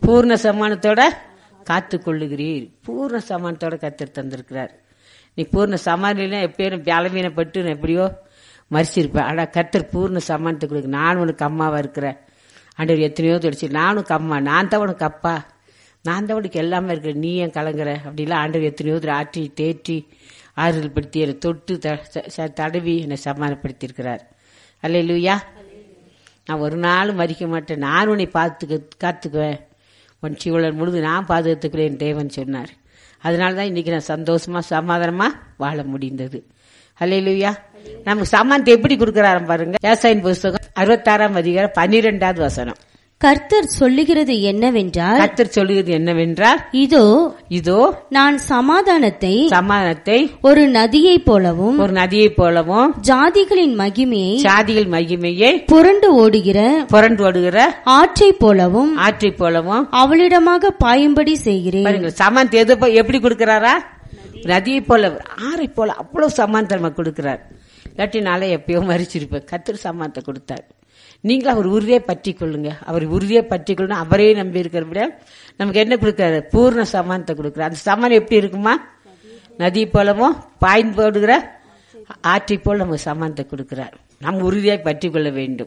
பூர்ண சமானத்தோட காத்து கொள்ளுகிறீர் பூர்ண சமானத்தோட கத்தர் தந்திருக்கிறார் நீ பூர்ண சமானிலாம் எப்பயும் பலவீனப்பட்டு நான் எப்படியோ மறிச்சிருப்பேன் ஆனா கத்தர் பூர்ண சமானத்தை கொடுக்கு நான் உனக்கு அம்மாவா இருக்கிறேன் ஆண்டவர் எத்தனையோ தொடிச்சு நானும் கம்மா நான் தான் உனக்கு அப்பா நான் தான் உனக்கு எல்லாமே இருக்கிறேன் நீ ஏன் கலங்குற அப்படிலாம் ஆண்டவர் எத்தனையோ தடவை ஆற்றி தேற்றி ஆறுதல் படுத்தி என்னை தொட்டு த- ச- ச- தடவி என்னை சமாதானப்படுத்தியிருக்கிறார் அல்ல நான் ஒரு நாளும் மறிக்க மாட்டேன் நான் உன்னை பார்த்துக்க காத்துக்குவேன் உன் சீவலன் முழுது நான் பாதுகாத்துக்கிறேன் தேவன் சொன்னார் அதனால தான் இன்னைக்கு நான் சந்தோஷமா சமாதானமா வாழ முடிந்தது அல்லையா நமக்கு சமானத்தை எப்படி கொடுக்கறாரு பாருங்க விவசாயின் புஸ்தகம் அறுபத்தாறாம் அதிகாரம் பன்னிரெண்டாவது வசனம் கர்த்தர் சொல்லுகிறது என்னவென்றால் கத்தர் சொல்லுகிறது என்னவென்றால் இதோ இதோ நான் சமாதானத்தை சமாதானத்தை ஒரு நதியைப் போலவும் ஒரு நதியைப் போலவும் ஜாதிகளின் மகிமையை சாதிகள் மகிமையை புரண்டு ஓடுகிற புரண்டு ஓடுகிற ஆற்றைப் போலவும் ஆற்றைப் போலவும் அவளிடமாக பாயும்படி செய்கிறேன் பாருங்க சமானத்தை எது போ- எப்படி கொடுக்கறாரா நதியை போல ஆறை போல அவ்வளவு சமானத்தை நமக்கு கொடுக்கிறார் இல்லாட்டி நாளை எப்பயோ மறிச்சிருப்பேன் கத்திர சமானத்தை கொடுத்தார் நீங்களும் அவர் உறுதியை பற்றி கொள்ளுங்க அவர் உறுதியை பற்றி கொள்ளணும் அவரே நம்பி இருக்கிற விட நமக்கு என்ன கொடுக்கிறாரு பூர்ண சமானத்தை கொடுக்கிறார் அந்த சமானம் எப்படி இருக்குமா நதி போலவும் பாய்ந்து போடுகிற ஆற்றை போல் நமக்கு சமானத்தை கொடுக்கிறார் நம்ம உறுதியாக பற்றி கொள்ள வேண்டும்